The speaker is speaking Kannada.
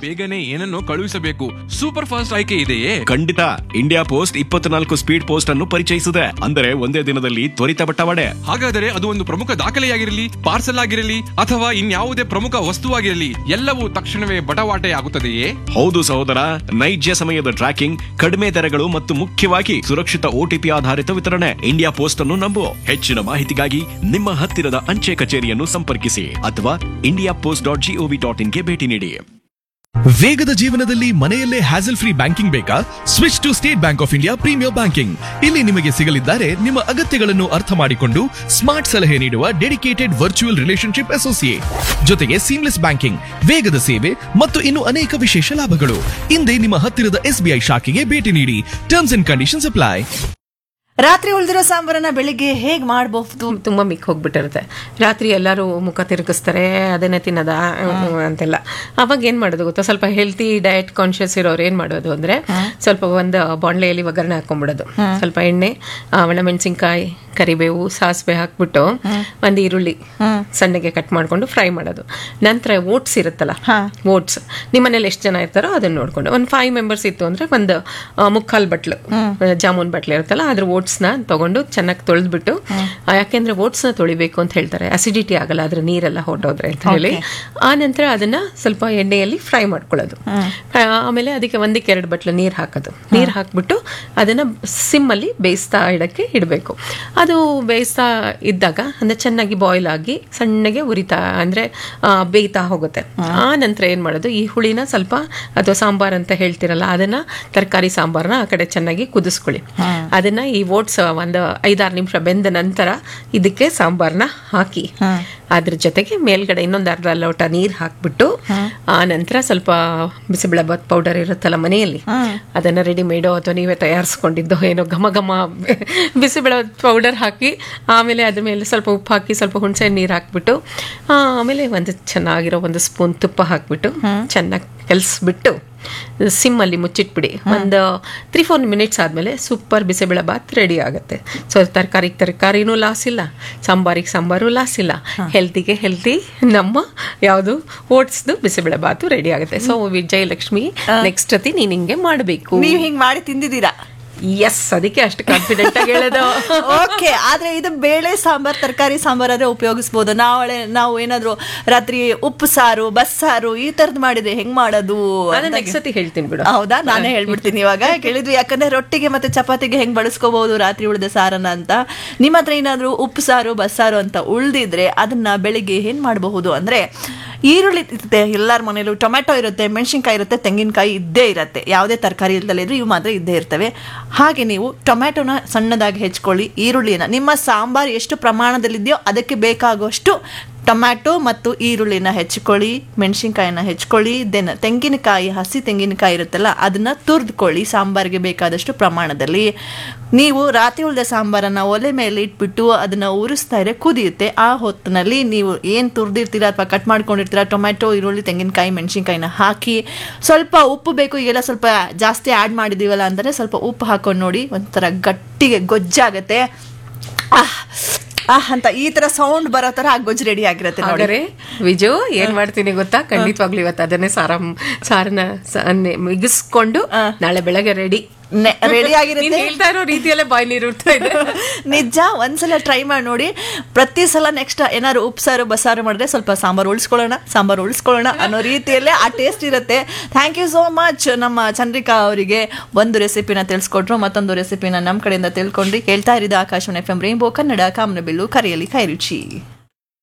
ಬೇಗನೆ ಏನನ್ನೋ ಕಳುಹಿಸಬೇಕು ಸೂಪರ್ ಫಾಸ್ಟ್ ಆಯ್ಕೆ ಇದೆಯೇ ಖಂಡಿತ ಇಂಡಿಯಾ ಪೋಸ್ಟ್ ಇಪ್ಪತ್ನಾಲ್ಕು ಸ್ಪೀಡ್ ಪೋಸ್ಟ್ ಅನ್ನು ಪರಿಚಯಿಸಿದೆ ಅಂದರೆ ಒಂದೇ ದಿನದಲ್ಲಿ ತ್ವರಿತ ಬಟ್ಟವಾಡೆ ಹಾಗಾದರೆ ಅದು ಒಂದು ಪ್ರಮುಖ ದಾಖಲೆಯಾಗಿರಲಿ ಪಾರ್ಸಲ್ ಆಗಿರಲಿ ಅಥವಾ ಇನ್ಯಾವುದೇ ಪ್ರಮುಖ ವಸ್ತುವಾಗಿರಲಿ ಎಲ್ಲವೂ ತಕ್ಷಣವೇ ಬಟವಾಟೆ ಆಗುತ್ತದೆಯೇ ಹೌದು ಸಹೋದರ ನೈಜ ಸಮಯದ ಟ್ರ್ಯಾಕಿಂಗ್ ಕಡಿಮೆ ದರಗಳು ಮತ್ತು ಮುಖ್ಯವಾಗಿ ಸುರಕ್ಷಿತ ಓಟಿಪಿ ಆಧಾರಿತ ವಿತರಣೆ ಇಂಡಿಯಾ ಪೋಸ್ಟ್ ಅನ್ನು ನಂಬು ಹೆಚ್ಚಿನ ಮಾಹಿತಿಗಾಗಿ ನಿಮ್ಮ ಹತ್ತಿರದ ಅಂಚೆ ಕಚೇರಿಯನ್ನು ಸಂಪರ್ಕಿಸಿ ಅಥವಾ India post dot G O V dot ಇನ್ಗೆ ಭೇಟಿ ನೀಡಿ ವೇಗದ ಜೀವನದಲ್ಲಿ ಮನೆಯಲ್ಲೇ ಹ್ಯಾಸಲ್ ಫ್ರೀ ಬ್ಯಾಂಕಿಂಗ್ ಬೇಕಾ switch to State Bank of India premier banking ಇಲ್ಲಿ ನಿಮಗೆ ಸಿಗಲಿದ್ದಾರೆ ನಿಮ್ಮ ಅಗತ್ಯಗಳನ್ನು ಅರ್ಥ ಮಾಡಿಕೊಂಡು ಸ್ಮಾರ್ಟ್ ಸಲಹೆ ನೀಡುವ ಡೆಡಿಕೇಟೆಡ್ ವರ್ಚುವಲ್ ರಿಲೇಶನ್ಶಿಪ್ ಅಸೋಸಿಯೇಟ್ ಜೊತೆಗೆ ಸೀಮ್ಲೆಸ್ ಬ್ಯಾಂಕಿಂಗ್ ವೇಗದ ಸೇವೆ ಮತ್ತು ಇನ್ನು ಅನೇಕ ವಿಶೇಷ ಲಾಭಗಳು ಹಿಂದೆ ನಿಮ್ಮ ಹತ್ತಿರದ ಎಸ್ಬಿಐ ಶಾಖೆಗೆ ಭೇಟಿ ನೀಡಿ ಟರ್ಮ್ಸ್ ಅಂಡ್ ಕಂಡೀಷನ್ಸ್ ಅಪ್ಲೈ ರಾತ್ರಿ ಉಳಿದಿರೋ ಸಾಂಬಾರನ್ನ ಬೆಳಿಗ್ಗೆ ಹೇಗ್ ಮಾಡಬಹುದು ತುಂಬ ಮಿಕ್ ಹೋಗ್ಬಿಟ್ಟಿರುತ್ತೆ ರಾತ್ರಿ ಎಲ್ಲರೂ ಮುಖ ತಿರುಗಿಸ್ತಾರೆ ಅದನ್ನೇ ತಿನ್ನದ ಅಂತೆಲ್ಲ ಅವಾಗ ಏನು ಮಾಡೋದು ಗೊತ್ತಾ ಸ್ವಲ್ಪ ಹೆಲ್ತಿ ಡಯಟ್ ಕಾನ್ಶಿಯಸ್ ಇರೋರು ಏನು ಮಾಡೋದು ಅಂದರೆ ಸ್ವಲ್ಪ ಒಂದು ಬಾಣಲೆಯಲ್ಲಿ ಒಗ್ಗರಣೆ ಹಾಕೊಂಡ್ಬಿಡೋದು ಸ್ವಲ್ಪ ಎಣ್ಣೆ ಆ, ಒಣಮೆಣಸಿನ್ಕಾಯಿ ಕರಿಬೇವು ಸಾಸಿವೆ ಹಾಕ್ಬಿಟ್ಟು ಒಂದು ಈರುಳ್ಳಿ ಸಣ್ಣಗೆ ಕಟ್ ಮಾಡ್ಕೊಂಡು ಫ್ರೈ ಮಾಡೋದು ನಂತರ ಓಟ್ಸ್ ಇರುತ್ತಲ್ಲ ಓಟ್ಸ್ ನಿಮ್ಮನೇಲಿ ಎಷ್ಟು ಜನ ಇರ್ತಾರೋ ಅದನ್ನ ನೋಡ್ಕೊಂಡು ಒಂದು ಫೈವ್ ಮೆಂಬರ್ಸ್ ಇತ್ತು ಅಂದರೆ ಒಂದು ಆ, ಮುಕ್ಕಾಲು ಬಟ್ಲು ಜಾಮೂನ್ ಬಟ್ಲು ಇರುತ್ತಲ್ಲ ಅದ್ರ ಓಟ್ಸ್ನ ತಗೊಂಡು ಚೆನ್ನಾಗಿ ತೊಳೆದ್ಬಿಟ್ಟು ಯಾಕೆಂದ್ರೆ ಓಟ್ಸ್ನ ತೊಳಿಬೇಕು ಅಂತ ಹೇಳ್ತಾರೆ ಅಸಿಡಿಟಿ ಆಗಲ್ಲ ಅದ್ರ ನೀರೆಲ್ಲ ಹೊರಟೋದ್ರೆ ಅಂತ ಹೇಳಿ ಆ ನಂತರ ಅದನ್ನ ಸ್ವಲ್ಪ ಎಣ್ಣೆಯಲ್ಲಿ ಫ್ರೈ ಮಾಡ್ಕೊಳ್ಳೋದು ಆ, ಆಮೇಲೆ ಅದಕ್ಕೆ ಒಂದಕ್ಕೆ ಎರಡು ಬಟ್ಲು ನೀರು ಹಾಕೋದು ನೀರು ಹಾಕ್ಬಿಟ್ಟು ಅದನ್ನ ಸಿಮ್ಮಲ್ಲಿ ಬೇಯಿಸ್ತಾ ಇಡಕ್ಕೆ ಇಡಬೇಕು ಅದು ಬೇಯಿಸ್ತಾ ಇದ್ದಾಗ ಅಂದ್ರೆ ಚೆನ್ನಾಗಿ ಬಾಯ್ಲ್ ಆಗಿ ಸಣ್ಣಗೆ ಉರಿತಾ ಅಂದ್ರೆ ಆ, ಬೇಯ್ತಾ ಹೋಗುತ್ತೆ ಆ ನಂತರ ಏನ್ ಮಾಡೋದು ಈ ಹುಳಿನ ಸ್ವಲ್ಪ ಅಥವಾ ಸಾಂಬಾರ್ ಅಂತ ಹೇಳ್ತಿರಲ್ಲ ಅದನ್ನ ತರಕಾರಿ ಸಾಂಬಾರ್ನ ಆ ಕಡೆ ಚೆನ್ನಾಗಿ ಕುದಿಸ್ಕೊಳ್ಳಿ ಅದನ್ನ ಈ ಓಟ್ಸ್ ಒಂದು ಐದಾರು ನಿಮಿಷ ಬೆಂದ ನಂತರ ಇದಕ್ಕೆ ಸಾಂಬಾರ್ನ ಹಾಕಿ ಅದ್ರ ಜೊತೆಗೆ ಮೇಲ್ಗಡೆ ಇನ್ನೊಂದು ಅರ್ಧ ಲೋಟ ನೀರ್ ಹಾಕ್ಬಿಟ್ಟು ಆ ನಂತರ ಸ್ವಲ್ಪ ಬಿಸಿಬೇಳೆ ಬಾತ್ ಪೌಡರ್ ಇರುತ್ತಲ್ಲ ಮನೆಯಲ್ಲಿ ಅದನ್ನ ರೆಡಿಮೇಡೋ ಅಥವಾ ನೀವೇ ತಯಾರಿಸ್ಕೊಂಡಿದ್ದೋ ಏನೋ ಘಮ ಘಮ ಬಿಸಿಬೇಳೆ ಪೌಡರ್ ಹಾಕಿ ಆಮೇಲೆ ಅದ್ರ ಮೇಲೆ ಸ್ವಲ್ಪ ಉಪ್ಪು ಹಾಕಿ ಸ್ವಲ್ಪ ಹುಣಸೆ ನೀರು ಹಾಕ್ಬಿಟ್ಟು ಆ, ಆಮೇಲೆ ಒಂದು ಚೆನ್ನಾಗಿರೋ ಒಂದು ಸ್ಪೂನ್ ತುಪ್ಪ ಹಾಕ್ಬಿಟ್ಟು ಚೆನ್ನಾಗಿ ಕಲಿಸ್ಬಿಟ್ಟು ಸಿಮ್ಮಲ್ಲಿ ಮುಚ್ಚಿಟ್ಬಿಡಿ ಒಂದು ತ್ರೀ ಫೋರ್ ಮಿನಿಟ್ಸ್ ಆದಮೇಲೆ ಸೂಪರ್ ಬಿಸಿಬೇಳೆ ಬಾತ್ ರೆಡಿ ಆಗುತ್ತೆ ಸೊ ತರಕಾರಿಗೆ ತರಕಾರಿನೂ ಲಾಸ್ ಇಲ್ಲ ಸಾಂಬಾರಿಗೆ ಸಾಂಬಾರು ಲಾಸ್ ಇಲ್ಲ ಹೆಲ್ತಿಗೆ ಹೆಲ್ತಿ ನಮ್ಮ ಯಾವುದು ಓಟ್ಸ್ದು ಬಿಸಿಬೇಳೆ ಬಾತು ರೆಡಿ ಆಗುತ್ತೆ ಸೊ ವಿಜಯಲಕ್ಷ್ಮಿ ನೆಕ್ಸ್ಟ್ ಜೊತೆ ನೀನು ಹಿಂಗೆ ಮಾಡಬೇಕು ನೀವ್ ಹಿಂಗ್ ಮಾಡಿ ತಿಂದಿದ್ದೀರಾ ಎಸ್ ಅದಕ್ಕೆ ಅಷ್ಟು ಕಾನ್ಫಿಡೆಂಟ್ ಆಗಿ ಹೇಳೋದು ಓಕೆ ಆದ್ರೆ ಇದು ಬೇಳೆ ಸಾಂಬಾರ್ ತರಕಾರಿ ಸಾಂಬಾರ್ ಆದ್ರೆ ಉಪಯೋಗಿಸ್ಬೋದು ನಾಳೆ ನಾವು ಏನಾದ್ರು ರಾತ್ರಿ ಉಪ್ಪು ಸಾರು ಬಸ್ಸಾರು ಈ ತರದ್ ಮಾಡಿದ್ರೆ ಹೆಂಗ್ ಮಾಡೋದು ಅದನ್ನ ಅಂತ ನೆಕ್ಸ್ಟ್ ಸತಿ ಹೇಳ್ತೀನಿ ಬಿಡು ಹೌದಾ ನಾನೇ ಹೇಳ್ಬಿಡ್ತೀನಿ ಇವಾಗ ಕೇಳಿದ್ವಿ ಯಾಕಂದ್ರೆ ರೊಟ್ಟಿಗೆ ಮತ್ತೆ ಚಪಾತಿಗೆ ಹೆಂಗ್ ಬಳಸ್ಕೋಬಹುದು ರಾತ್ರಿ ಉಳಿದ ಸಾರನ್ನ ಅಂತ ನಿಮ್ಮ ಹತ್ರ ಏನಾದ್ರು ಉಪ್ಪು ಸಾರು ಬಸ್ಸಾರು ಅಂತ ಉಳ್ದಿದ್ರೆ ಅದನ್ನ ಬೆಳಿಗ್ಗೆ ಏನ್ ಮಾಡಬಹುದು ಅಂದ್ರೆ ಈರುಳ್ಳಿ ಇರುತ್ತೆ ಎಲ್ಲರ ಮನೇಲೂ ಟೊಮೆಟೊ ಇರುತ್ತೆ ಮೆಣಸಿನ್ಕಾಯಿ ಇರುತ್ತೆ ತೆಂಗಿನಕಾಯಿ ಇದ್ದೇ ಇರುತ್ತೆ ಯಾವುದೇ ತರಕಾರಿ ಇಲ್ದಲೇ ಇದ್ರು ಇವು ಮಾತ್ರ ಇದ್ದೇ ಇರ್ತವೆ ಹಾಗೆ ನೀವು ಟೊಮೆಟೊನ ಸಣ್ಣದಾಗಿ ಹೆಚ್ಕೊಳ್ಳಿ ಈರುಳ್ಳಿನ ನಿಮ್ಮ ಸಾಂಬಾರ್ ಎಷ್ಟು ಪ್ರಮಾಣದಲ್ಲಿದೆಯೋ ಅದಕ್ಕೆ ಬೇಕಾಗುವಷ್ಟು ಟೊಮ್ಯಾಟೊ ಮತ್ತು ಈರುಳ್ಳಿನ ಹೆಚ್ಚಿಕೊಳ್ಳಿ ಮೆಣಸಿನ್ಕಾಯಿನ ಹೆಚ್ಕೊಳ್ಳಿ ದೆನ್ ತೆಂಗಿನಕಾಯಿ ಹಸಿ ತೆಂಗಿನಕಾಯಿ ಇರುತ್ತಲ್ಲ ಅದನ್ನ ತುರಿದುಕೊಳ್ಳಿ ಸಾಂಬಾರಿಗೆ ಬೇಕಾದಷ್ಟು ಪ್ರಮಾಣದಲ್ಲಿ ನೀವು ರಾತ್ರಿ ಉಳಿದ ಸಾಂಬಾರನ್ನ ಒಲೆ ಮೇಲೆ ಇಟ್ಬಿಟ್ಟು ಅದನ್ನ ಉರಿಸ್ತಾ ಇದ್ರೆ ಕುದಿಯುತ್ತೆ ಆ ಹೊತ್ತಿನಲ್ಲಿ ನೀವು ಏನು ತುರಿದಿರ್ತೀರಾ ಅಥವಾ ಕಟ್ ಮಾಡ್ಕೊಂಡಿರ್ತೀರಾ ಟೊಮ್ಯಾಟೊ ಈರುಳ್ಳಿ ತೆಂಗಿನಕಾಯಿ ಮೆಣಸಿನ್ಕಾಯಿನ ಹಾಕಿ ಸ್ವಲ್ಪ ಉಪ್ಪು ಬೇಕು ಈಗೆಲ್ಲ ಸ್ವಲ್ಪ ಜಾಸ್ತಿ ಆ್ಯಡ್ ಮಾಡಿದೀವಲ್ಲ ಅಂತಲೇ ಸ್ವಲ್ಪ ಉಪ್ಪು ಹಾಕೊಂಡು ನೋಡಿ ಒಂಥರ ಗಟ್ಟಿಗೆ ಗೊಜ್ಜಾಗತ್ತೆ ಆಹ್ ಆಹ್ ಅಂತ ಈ ತರ ಸೌಂಡ್ ಬರೋ ತರ ಆ ಗೊಜ್ಜು ರೆಡಿ ಆಗಿರುತ್ತೆ ನೋಡಿ ಹಾಗಾದ್ರೆ ವಿಜು ಏನ್ ಮಾಡ್ತೀನಿ ಗೊತ್ತಾ ಖಂಡಿತವಾಗ್ಲೂ ಇವತ್ತು ಅದನ್ನೇ ಸಾರ ಸಾರನ ಸ- ಮಿಗಿಸ್ಕೊಂಡು ನಾಳೆ ಬೆಳಗ್ಗೆ ರೆಡಿ ರೆಡಿ ಆಗಿರುತ್ತೆ ಹೇಳ್ತಾ ಇರೋ ರೀತಿಯಲ್ಲೇ ಬಾಯಿ ನೀರು ಉಡ್ತಾ ಇದೆ ನಿಜ ಒಂದ್ಸಲ ಟ್ರೈ ಮಾಡಿ ನೋಡಿ ಪ್ರತಿ ಸಲ ನೆಕ್ಸ್ಟ್ ಏನಾದ್ರು ಉಪ್ಸಾರು ಬಸ್ಸಾರು ಮಾಡಿದ್ರೆ ಸ್ವಲ್ಪ ಸಾಂಬಾರು ಉಳಿಸ್ಕೊಳ್ಳೋಣ ಸಾಂಬಾರು ಉಳಿಸ್ಕೊಳ್ಳೋಣ ಅನ್ನೋ ರೀತಿಯಲ್ಲೇ ಆ ಟೇಸ್ಟ್ ಇರುತ್ತೆ ಥ್ಯಾಂಕ್ ಯು ಸೋ ಮಚ್ ನಮ್ಮ ಚಂದ್ರಿಕಾ ಅವರಿಗೆ ಒಂದು ರೆಸಿಪಿನ ತಿಳಿಸ್ಕೊಟ್ರು ಮತ್ತೊಂದು ರೆಸಿಪಿನ ನಮ್ಮ ಕಡೆಯಿಂದ ತಿಳ್ಕೊಂಡ್ರಿ ಕೇಳ್ತಾ ಇರಿದ Akashvani F M rainbow Kannada ಕಾಮನಬಿಲ್ಲು ಕರೆಯಲಿ ಕೈ ರುಚಿ